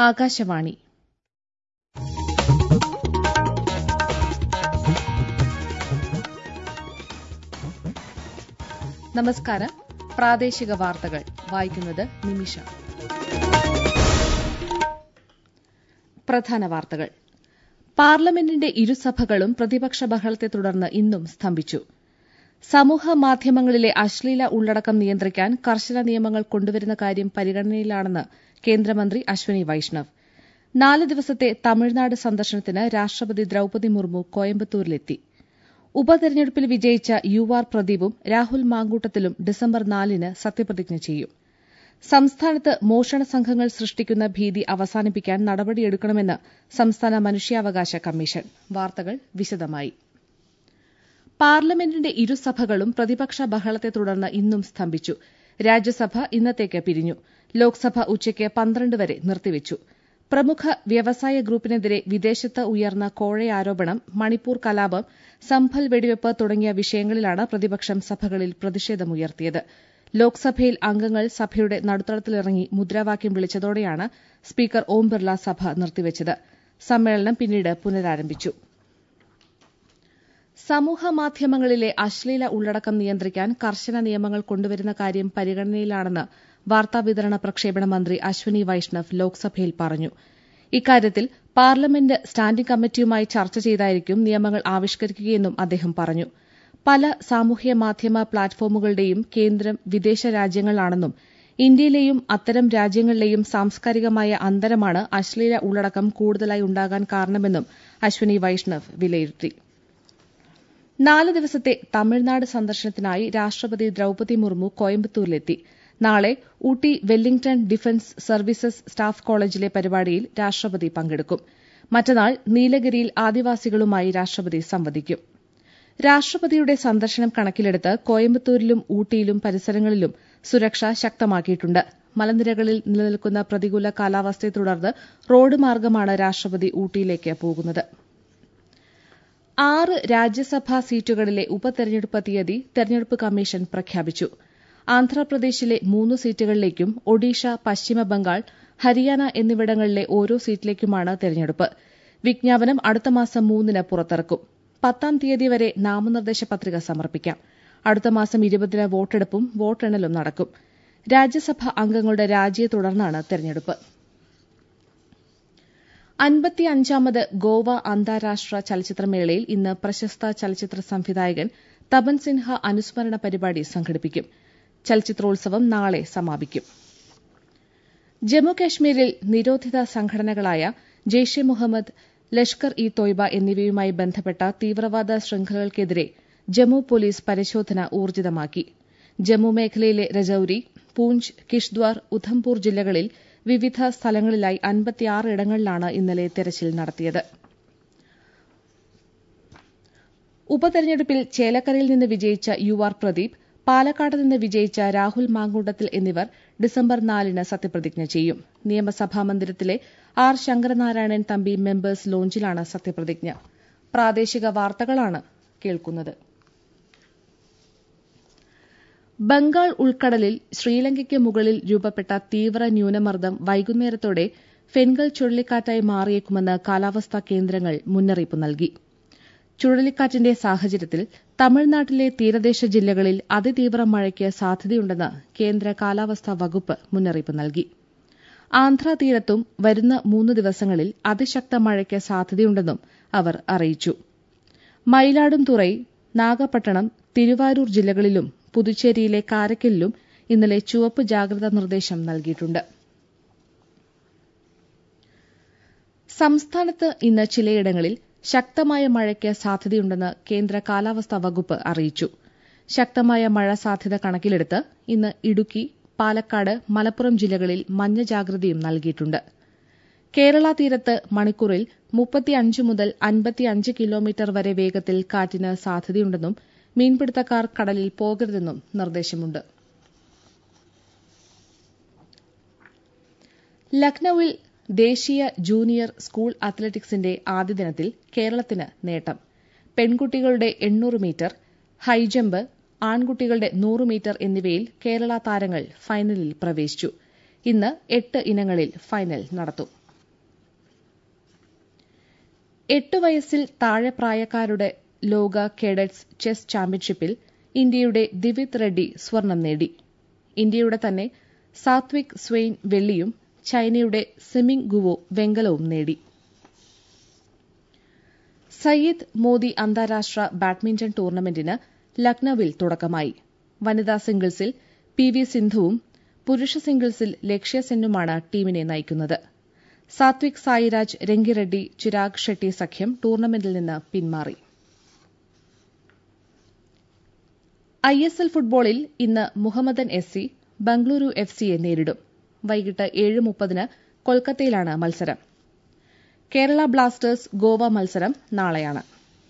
ആകാശവാണി നമസ്കാരം പ്രാദേശിക വാർത്തകൾ വായിക്കുന്നത് നിമിഷ പ്രധാന വാർത്തകൾ പാർലമെന്റിന്റെ ഇരുസഭകളും പ്രതിപക്ഷ ബഹളത്തെ തുടർന്ന് ഇന്നും സ്തംഭിച്ചു സമൂഹ മാധ്യമങ്ങളിലെ അശ്ലീല ഉള്ളടക്കം നിയന്ത്രിക്കാൻ കർശന നിയമങ്ങൾ കൊണ്ടുവരുന്ന കാര്യം പരിഗണനയിലാണെന്ന് കേന്ദ്രമന്ത്രി അശ്വനി വൈഷ്ണവ് നാല് ദിവസത്തെ തമിഴ്നാട് സന്ദർശനത്തിന് രാഷ്ട്രപതി ദ്രൌപദി മുർമു കോയമ്പത്തൂരിലെത്തി ഉപതെരഞ്ഞെടുപ്പിൽ വിജയിച്ച യു ആർ പ്രദീപും രാഹുൽ മാങ്കൂട്ടത്തിലും ഡിസംബർ നാലിന് സത്യപ്രതിജ്ഞ ചെയ്യും സംസ്ഥാനത്ത് മോഷണ സംഘങ്ങൾ സൃഷ്ടിക്കുന്ന ഭീതി അവസാനിപ്പിക്കാൻ നടപടിയെടുക്കണമെന്ന് സംസ്ഥാന മനുഷ്യാവകാശ കമ്മീഷൻ വാർത്തകൾ വിശദമായി പാർലമെന്റിന്റെ ഇരുസഭകളും പ്രതിപക്ഷ ബഹളത്തെ തുടർന്ന് ഇന്നും സ്തംഭിച്ചു രാജ്യസഭ ഇന്നത്തേക്ക് പിരിഞ്ഞു ലോക്സഭ ഉച്ചയ്ക്ക് പന്ത്രണ്ട് വരെ നിർത്തിവച്ചു പ്രമുഖ വ്യവസായ ഗ്രൂപ്പിനെതിരെ വിദേശത്ത് ഉയർന്ന കോഴയാരോപണം മണിപ്പൂർ കലാപം സംഭൽ വെടിവെപ്പ് തുടങ്ങിയ വിഷയങ്ങളിലാണ് പ്രതിപക്ഷം സഭകളിൽ പ്രതിഷേധമുയർത്തിയത് ലോക്സഭയിൽ അംഗങ്ങൾ സഭയുടെ നടുത്തളത്തിലിറങ്ങി മുദ്രാവാക്യം വിളിച്ചതോടെയാണ് സ്പീക്കർ ഓം ബിർള സഭ നിർത്തിവച്ചത് സമ്മേളനം പിന്നീട് പുനരാരംഭിച്ചു സമൂഹമാധ്യമങ്ങളിലെ അശ്ലീല ഉള്ളടക്കം നിയന്ത്രിക്കാൻ കർശന നിയമങ്ങൾ കൊണ്ടുവരുന്ന കാര്യം പരിഗണനയിലാണെന്ന് വാർത്താവിതരണ പ്രക്ഷേപണ മന്ത്രി അശ്വനി വൈഷ്ണവ് ലോക്സഭയിൽ പറഞ്ഞു ഇക്കാര്യത്തിൽ പാർലമെന്റ് സ്റ്റാൻഡിംഗ് കമ്മിറ്റിയുമായി ചർച്ച ചെയ്തായിരിക്കും നിയമങ്ങൾ ആവിഷ്കരിക്കുകയെന്നും അദ്ദേഹം പറഞ്ഞു പല സാമൂഹ്യ മാധ്യമ പ്ലാറ്റ്ഫോമുകളുടെയും കേന്ദ്രം വിദേശ രാജ്യങ്ങളിലാണെന്നും ഇന്ത്യയിലെയും അത്തരം രാജ്യങ്ങളിലെയും സാംസ്കാരികമായ അന്തരമാണ് അശ്ലീല ഉള്ളടക്കം കൂടുതലായി ഉണ്ടാകാൻ കാരണമെന്നും അശ്വനി വൈഷ്ണവ് വിലയിരുത്തി നാല് ദിവസത്തെ തമിഴ്നാട് സന്ദർശനത്തിനായി രാഷ്ട്രപതി ദ്രൌപദി മുർമു കോയമ്പത്തൂരിലെത്തി നാളെ Ooty Wellington defence services staff കോളേജിലെ പരിപാടിയിൽ രാഷ്ട്രപതി പങ്കെടുക്കും മറ്റന്നാൾ നീലഗിരിയിൽ ആദിവാസികളുമായി രാഷ്ട്രപതി സംവദിക്കും രാഷ്ട്രപതിയുടെ സന്ദർശനം കണക്കിലെടുത്ത് കോയമ്പത്തൂരിലും ഊട്ടിയിലും പരിസരങ്ങളിലും സുരക്ഷ ശക്തമാക്കിയിട്ടുണ്ട് മലനിരകളിൽ നിലനിൽക്കുന്ന പ്രതികൂല കാലാവസ്ഥയെ തുടർന്ന് റോഡ് മാർഗമാണ് രാഷ്ട്രപതി ഊട്ടിയിലേക്ക് പോകുന്നത് ആറ് രാജ്യസഭാ സീറ്റുകളിലെ ഉപതെരഞ്ഞെടുപ്പ് തീയതി തെരഞ്ഞെടുപ്പ് കമ്മീഷൻ പ്രഖ്യാപിച്ചു ആന്ധ്രാപ്രദേശിലെ മൂന്ന് സീറ്റുകളിലേക്കും ഒഡീഷ പശ്ചിമബംഗാൾ ഹരിയാന എന്നിവിടങ്ങളിലെ ഓരോ സീറ്റിലേക്കുമാണ് തെരഞ്ഞെടുപ്പ് വിജ്ഞാപനം അടുത്ത മാസം മൂന്നിന് പുറത്തിറക്കും പത്താം തീയതി വരെ നാമനിർദ്ദേശ പത്രിക സമർപ്പിക്കാം അടുത്ത മാസം ഇരുപതിന് വോട്ടെടുപ്പും വോട്ടെണ്ണലും നടക്കും രാജ്യസഭാ അംഗങ്ങളുടെ രാജിയെ തുടർന്നാണ് തെരഞ്ഞെടുപ്പ് അൻപത്തിയഞ്ചാമത് ഗോവ അന്താരാഷ്ട്ര ചലച്ചിത്രമേളയിൽ ഇന്ന് പ്രശസ്ത ചലച്ചിത്ര സംവിധായകൻ തപൻ സിൻഹ അനുസ്മരണ പരിപാടി സംഘടിപ്പിക്കും ചലച്ചിത്രോത്സവം നാളെ സമാപിക്കും ജമ്മുകശ്മീരിൽ നിരോധിത സംഘടനകളായ ജെയ്ഷെ മുഹമ്മദ് ലഷ്കർ ഇ തോയ്ബ എന്നിവയുമായി ബന്ധപ്പെട്ട തീവ്രവാദ ശൃംഖലകൾക്കെതിരെ ജമ്മു പോലീസ് പരിശോധന ഊർജിതമാക്കി ജമ്മു മേഖലയിലെ രജൌരി പൂഞ്ച് കിഷ്ദ്വാർ ഉധംപൂർ ജില്ലകളിൽ വിവിധ സ്ഥലങ്ങളിലായി അൻപത്തിയാറ് ഇടങ്ങളിലാണ് ഇന്നലെ തെരച്ചിൽ നടത്തിയത് ഉപതെരഞ്ഞെടുപ്പിൽ ചേലക്കരയിൽ നിന്ന് വിജയിച്ച യു ആർ പ്രദീപ് പാലക്കാട് നിന്ന് വിജയിച്ച രാഹുൽ മാങ്കൂട്ടത്തിൽ എന്നിവർ ഡിസംബർ നാലിന് സത്യപ്രതിജ്ഞ ചെയ്യും നിയമസഭാ മന്ദിരത്തിലെ ആർ ശങ്കരനാരായണൻ തമ്പി മെമ്പേഴ്സ് ലോഞ്ചിലാണ് സത്യപ്രതിജ്ഞ പ്രാദേശിക വാർത്തകളാണ് കേൾക്കുന്നത് ബംഗാൾ ഉൾക്കടലിൽ ശ്രീലങ്കയ്ക്ക് മുകളിൽ രൂപപ്പെട്ട തീവ്ര ന്യൂനമർദ്ദം വൈകുന്നേരത്തോടെ ഫെൻഗൽ ചുഴലിക്കാറ്റായി മാറിയേക്കുമെന്ന് കാലാവസ്ഥാ കേന്ദ്രങ്ങൾ മുന്നറിയിപ്പ് നൽകി ചുഴലിക്കാറ്റിന്റെ സാഹചര്യത്തിൽ തമിഴ്നാട്ടിലെ തീരദേശ ജില്ലകളിൽ അതിതീവ്ര മഴയ്ക്ക് സാധ്യതയുണ്ടെന്ന് കേന്ദ്ര കാലാവസ്ഥാ വകുപ്പ് മുന്നറിയിപ്പ് നൽകി ആന്ധ്ര തീരത്തും വരുന്ന മൂന്ന് ദിവസങ്ങളിൽ അതിശക്ത മഴയ്ക്ക് സാധ്യതയുണ്ടെന്നും അവർ അറിയിച്ചു മയിലാടുംതുറൈ നാഗപട്ടണം തിരുവാരൂർ ജില്ലകളിലും പുതുച്ചേരിയിലെ കാരക്കലിലും ഇന്നലെ ചുവപ്പ് ജാഗ്രതാ നിർദ്ദേശം നൽകിയിട്ടുണ്ട് സംസ്ഥാനത്ത് ഇന്ന് ചിലയിടങ്ങളിൽ ശക്തമായ മഴയ്ക്ക് സാധ്യതയുണ്ടെന്ന് കേന്ദ്ര കാലാവസ്ഥാ വകുപ്പ് അറിയിച്ചു ശക്തമായ മഴ സാധ്യത കണക്കിലെടുത്ത് ഇന്ന് ഇടുക്കി പാലക്കാട് മലപ്പുറം ജില്ലകളിൽ മഞ്ഞ ജാഗ്രതയും നൽകിയിട്ടുണ്ട് കേരള തീരത്ത് മണിക്കൂറിൽ മുപ്പത്തിയഞ്ച് മുതൽ അൻപത്തിയഞ്ച് കിലോമീറ്റർ വരെ വേഗത്തിൽ കാറ്റിന് സാധ്യതയുണ്ടെന്നും മീൻപിടുത്തക്കാർ കടലിൽ പോകരുതെന്നും നിർദ്ദേശമുണ്ട് ലക്നൌവിൽ ദേശീയ ജൂനിയർ സ്കൂൾ അത്ലറ്റിക്സിന്റെ ആദ്യ ദിനത്തിൽ കേരളത്തിന് നേട്ടം പെൺകുട്ടികളുടെ എണ്ണൂറ് മീറ്റർ ഹൈജമ്പ് ആൺകുട്ടികളുടെ നൂറ് മീറ്റർ എന്നിവയിൽ കേരള താരങ്ങൾ ഫൈനലിൽ പ്രവേശിച്ചു ഇന്ന് എട്ട് ഇനങ്ങളിൽ ഫൈനൽ നടത്തും എട്ട് വയസ്സിൽ താഴെ പ്രായക്കാരുടെ ലോക കേഡറ്റ്സ് ചെസ് ചാമ്പ്യൻഷിപ്പിൽ ഇന്ത്യയുടെ ദിവിത് റെഡ്ഡി സ്വർണം നേടി ഇന്ത്യയുടെ തന്നെ സാത്വിക് സ്വെയിൻ വെള്ളിയും ചൈനയുടെ സെമിങ് ഗുവോ വെങ്കലവും നേടി സയ്യിദ് മോദി അന്താരാഷ്ട്ര ബാഡ്മിന്റൺ ടൂർണമെന്റിന് ലക്നൌവിൽ തുടക്കമായി വനിതാ സിംഗിൾസിൽ പി വി സിന്ധുവും പുരുഷ സിംഗിൾസിൽ ലക്ഷ്യ സെന്നുമാണ് ടീമിനെ നയിക്കുന്നത് സാത്വിക് സായിരാജ് രംഗിറെഡ്ഡി ചിരാഗ് ഷെട്ടി സഖ്യം ടൂർണമെന്റിൽ നിന്ന് പിന്മാറി ഐ എസ് എൽ ഫുട്ബോളിൽ ഇന്ന് Mohammedan S C Bengaluru F സിയെ നേരിടും വൈകിട്ട് ഏഴ് മുപ്പതിന് കൊൽക്കത്തയിലാണ് മത്സരം കേരള ബ്ലാസ്റ്റേഴ്സ് ഗോവ മത്സരം നാളെയാണ്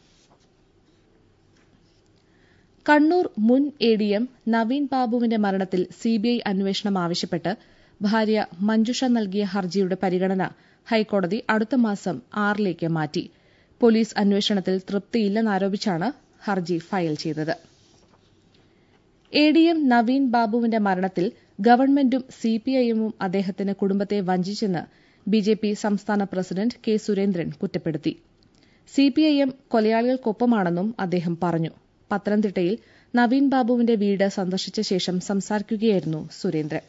കണ്ണൂർ മുൻ എ ഡി എം നവീൻ ബാബുവിന്റെ മരണത്തിൽ സിബിഐ അന്വേഷണം ആവശ്യപ്പെട്ട് ഭാര്യ മഞ്ജുഷ നൽകിയ ഹർജിയുടെ പരിഗണന ഹൈക്കോടതി അടുത്ത മാസം ആറിലേക്ക് മാറ്റി പോലീസ് അന്വേഷണത്തിൽ തൃപ്തിയില്ലെന്നാരോപിച്ചാണ് ഹർജി ഫയൽ ചെയ്തത് എ ഡി എം നവീൻ ബാബുവിന്റെ മരണത്തിൽ ഗവൺമെന്റും സിപിഐഎമ്മും അദ്ദേഹത്തിന്റെ കുടുംബത്തെ വഞ്ചിച്ചെന്ന് ബിജെപി സംസ്ഥാന പ്രസിഡന്റ് കെ സുരേന്ദ്രൻ കുറ്റപ്പെടുത്തി സിപിഐഎം കൊലയാളികൾക്കൊപ്പമാണെന്നും അദ്ദേഹം പറഞ്ഞു പത്തനംതിട്ടയിൽ നവീൻ ബാബുവിന്റെ വീട് സന്ദർശിച്ച ശേഷം സംസാരിക്കുകയായിരുന്നു സുരേന്ദ്രൻ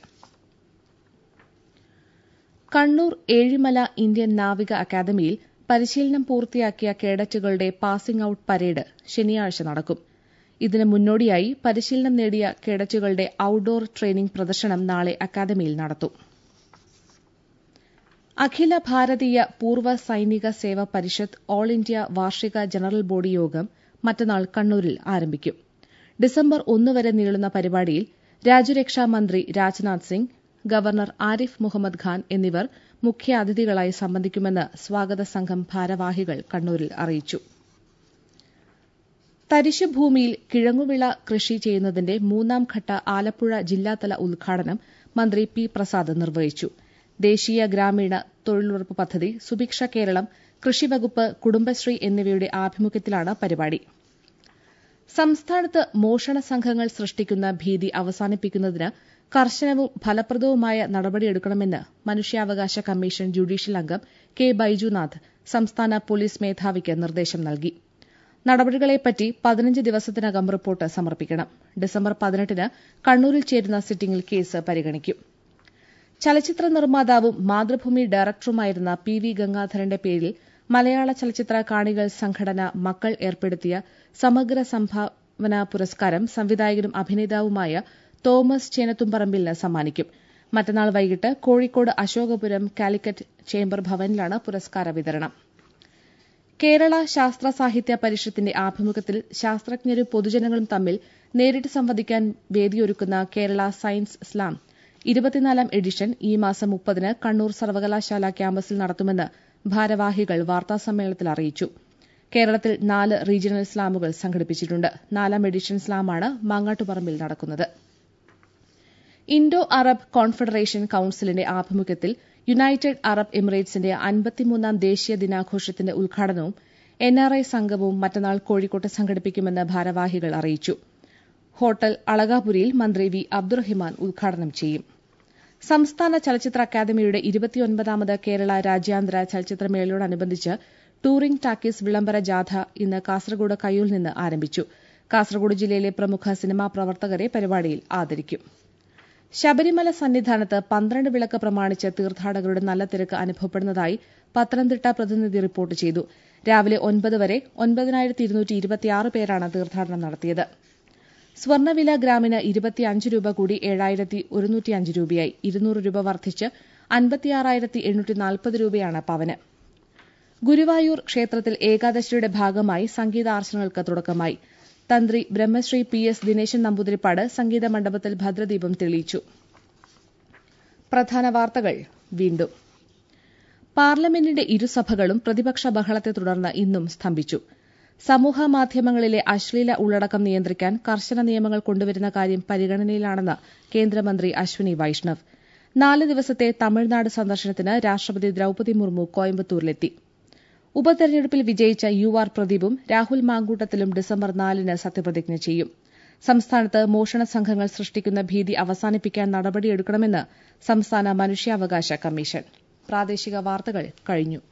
കണ്ണൂർ ഏഴിമല ഇന്ത്യൻ നാവിക അക്കാദമിയിൽ പരിശീലനം പൂർത്തിയാക്കിയ കേഡറ്റുകളുടെ പാസിംഗ് ഔട്ട് പരേഡ് ശനിയാഴ്ച നടക്കും ഇതിന് മുന്നോടിയായി പരിശീലനം നേടിയ കേഡറ്റുകളുടെ ഔട്ട്ഡോർ ട്രെയിനിംഗ് പ്രദർശനം നാളെ അക്കാദമിയിൽ നടത്തും അഖില ഭാരതീയ പൂർവ്വ സൈനിക സേവ പരിഷത്ത് ഓൾ ഇന്ത്യ വാർഷിക ജനറൽ ബോഡി യോഗം മറ്റന്നാൾ കണ്ണൂരിൽ ആരംഭിക്കും ഡിസംബർ ഒന്ന് വരെ നീളുന്ന പരിപാടിയിൽ രാജ്യരക്ഷാ മന്ത്രി രാജ്നാഥ് സിംഗ് ഗവർണർ ആരിഫ് മുഹമ്മദ് ഖാൻ എന്നിവർ മുഖ്യാതിഥികളായി സംബന്ധിക്കുമെന്ന് സ്വാഗത സംഘം ഭാരവാഹികൾ കണ്ണൂരിൽ അറിയിച്ചു തരിശുഭൂമിയിൽ കിഴങ്ങുവിള കൃഷി ചെയ്യുന്നതിന്റെ മൂന്നാം ഘട്ട ആലപ്പുഴ ജില്ലാതല ഉദ്ഘാടനം മന്ത്രി പി പ്രസാദ് നിർവഹിച്ചു ദേശീയ ഗ്രാമീണ തൊഴിലുറപ്പ് പദ്ധതി സുഭിക്ഷ കേരളം കൃഷിവകുപ്പ് കുടുംബശ്രീ എന്നിവയുടെ ആഭിമുഖ്യത്തിലാണ് പരിപാടി സംസ്ഥാനത്ത് മോഷണ സംഘങ്ങൾ സൃഷ്ടിക്കുന്ന ഭീതി അവസാനിപ്പിക്കുന്നതിന് കർശനവും ഫലപ്രദവുമായ നടപടിയെടുക്കണമെന്ന് മനുഷ്യാവകാശ കമ്മീഷൻ ജുഡീഷ്യൽ അംഗം കെ ബൈജുനാഥ് സംസ്ഥാന പോലീസ് മേധാവിക്ക് നിർദ്ദേശം നൽകി നടപടികളെപ്പറ്റി പതിനഞ്ച് ദിവസത്തിനകം റിപ്പോർട്ട് സമർപ്പിക്കണം ഡിസംബർ പതിനെട്ടിന് കണ്ണൂരിൽ ചേരുന്ന സിറ്റിംഗിൽ കേസ് പരിഗണിക്കും ചലച്ചിത്ര നിർമ്മാതാവും മാതൃഭൂമി ഡയറക്ടറുമായിരുന്ന പി വി ഗംഗാധരന്റെ പേരിൽ മലയാള ചലച്ചിത്ര കാണികൾ സംഘടന മക്കൾ ഏർപ്പെടുത്തിയ സമഗ്ര സംഭാവന പുരസ്കാരം സംവിധായകനും അഭിനേതാവുമായ തോമസ് ചേനത്തുംപറമ്പിലിന് സമ്മാനിക്കും മറ്റന്നാൾ വൈകിട്ട് കോഴിക്കോട് അശോകപുരം കാലിക്കറ്റ് ചേംബർ ഭവനിലാണ് പുരസ്കാര വിതരണം കേരള ശാസ്ത്ര സാഹിത്യ പരിഷത്തിന്റെ ആഭിമുഖ്യത്തിൽ ശാസ്ത്രജ്ഞരും പൊതുജനങ്ങളും തമ്മിൽ നേരിട്ട് സംവദിക്കാൻ വേദിയൊരുക്കുന്ന കേരള സയൻസ് സ്ലാം ഇരുപത്തിനാലാം എഡിഷൻ ഈ മാസം മുപ്പതിന് കണ്ണൂർ സർവകലാശാല ക്യാമ്പസിൽ നടത്തുമെന്ന് ഭാരവാഹികൾ വാർത്താസമ്മേളനത്തിൽ അറിയിച്ചു കേരളത്തിൽ നാല് റീജിയണൽ സ്ലാമുകൾ സംഘടിപ്പിച്ചിട്ടുണ്ട് നാലാം എഡിഷൻ സ്ലാമാണ് മാങ്ങാട്ടുപറമ്പിൽ നടക്കുന്നത് ഇൻഡോ അറബ് കോൺഫെഡറേഷൻ കൌൺസിലിന്റെ ആഭിമുഖ്യത്തിൽ യുണൈറ്റഡ് അറബ് എമിറേറ്റ്സിന്റെ അൻപത്തിമൂന്നാം ദേശീയ ദിനാഘോഷത്തിന്റെ ഉദ്ഘാടനവും എൻആർഐ സംഗമവും മറ്റന്നാൾ കോഴിക്കോട്ട് സംഘടിപ്പിക്കുമെന്ന് ഭാരവാഹികൾ അറിയിച്ചു ഹോട്ടൽ അളകാപുരിയിൽ മന്ത്രി വി അബ്ദുറഹിമാൻ ഉദ്ഘാടനം ചെയ്യും സംസ്ഥാന ചലച്ചിത്ര അക്കാദമിയുടെ ഇരുപത്തിയൊൻപതാമത് കേരള രാജ്യാന്തര ചലച്ചിത്രമേളയോടനുബന്ധിച്ച് ടൂറിംഗ് ടാക്കീസ് വിളംബര ജാഥ ഇന്ന് കാസർഗോഡ് കയ്യൂൽ നിന്ന് ആരംഭിച്ചു കാസർഗോഡ് ജില്ലയിലെ പ്രമുഖ സിനിമാ പ്രവർത്തകരെ പരിപാടിയിൽ ആദരിക്കും ശബരിമല സന്നിധാനത്ത് പന്ത്രണ്ട് വിളക്ക് പ്രമാണിച്ച് തീർത്ഥാടകരുടെ നല്ല തിരക്ക് അനുഭവപ്പെടുന്നതായി പത്തനംതിട്ട പ്രതിനിധി റിപ്പോർട്ട് ചെയ്തു രാവിലെ ഒൻപത് വരെ ഒൻപതിനായിരത്തി ഇരുന്നൂറ്റി ഇരുപത്തിയാറ് പേരാണ് തീർത്ഥാടനം നടത്തിയത് സ്വർണ്ണവില ഗ്രാമിന് ഇരുപത്തിയഞ്ച് രൂപ കൂടി ഏഴായിരത്തി ഒരുന്നൂറ്റിയഞ്ച് രൂപയായി ഇരുന്നൂറ് രൂപ വർദ്ധിച്ച് അൻപത്തിയാറായിരത്തി എണ്ണൂറ്റി നാൽപ്പത് രൂപയാണ് പവന് ഗുരുവായൂർ ക്ഷേത്രത്തിൽ ഏകാദശിയുടെ ഭാഗമായി സംഗീതാർച്ചനകൾക്ക് തുടക്കമായി തന്ത്രി ബ്രഹ്മശ്രീ പി എസ് ദിനേശൻ നമ്പൂതിരിപ്പാട് സംഗീത മണ്ഡപത്തിൽ ഭദ്രദീപം തെളിയിച്ചു പ്രധാന വാർത്തകൾ വീണ്ടും പാർലമെന്റിന്റെ ഇരുസഭകളും പ്രതിപക്ഷ ബഹളത്തെ തുടർന്ന് ഇന്നും സ്തംഭിച്ചു സമൂഹ മാധ്യമങ്ങളിലെ അശ്ലീല ഉള്ളടക്കം നിയന്ത്രിക്കാൻ കർശന നിയമങ്ങൾ കൊണ്ടുവരുന്ന കാര്യം പരിഗണനയിലാണെന്ന് കേന്ദ്രമന്ത്രി അശ്വിനി വൈഷ്ണവ് നാല് ദിവസത്തെ തമിഴ്നാട് സന്ദർശനത്തിന് രാഷ്ട്രപതി ദ്രൌപദി മുർമു കോയമ്പത്തൂരിലെത്തി ഉപതെരഞ്ഞെടുപ്പിൽ വിജയിച്ച യു ആർ പ്രദീപും രാഹുൽ മാങ്കൂട്ടത്തിലും ഡിസംബർ നാലിന് സത്യപ്രതിജ്ഞ ചെയ്യും സംസ്ഥാനത്ത് മോഷണ സംഘങ്ങൾ സൃഷ്ടിക്കുന്ന ഭീതി അവസാനിപ്പിക്കാൻ നടപടിയെടുക്കണമെന്ന് സംസ്ഥാന മനുഷ്യാവകാശ കമ്മീഷൻ പ്രാദേശിക വാർത്തകൾ കഴിഞ്ഞു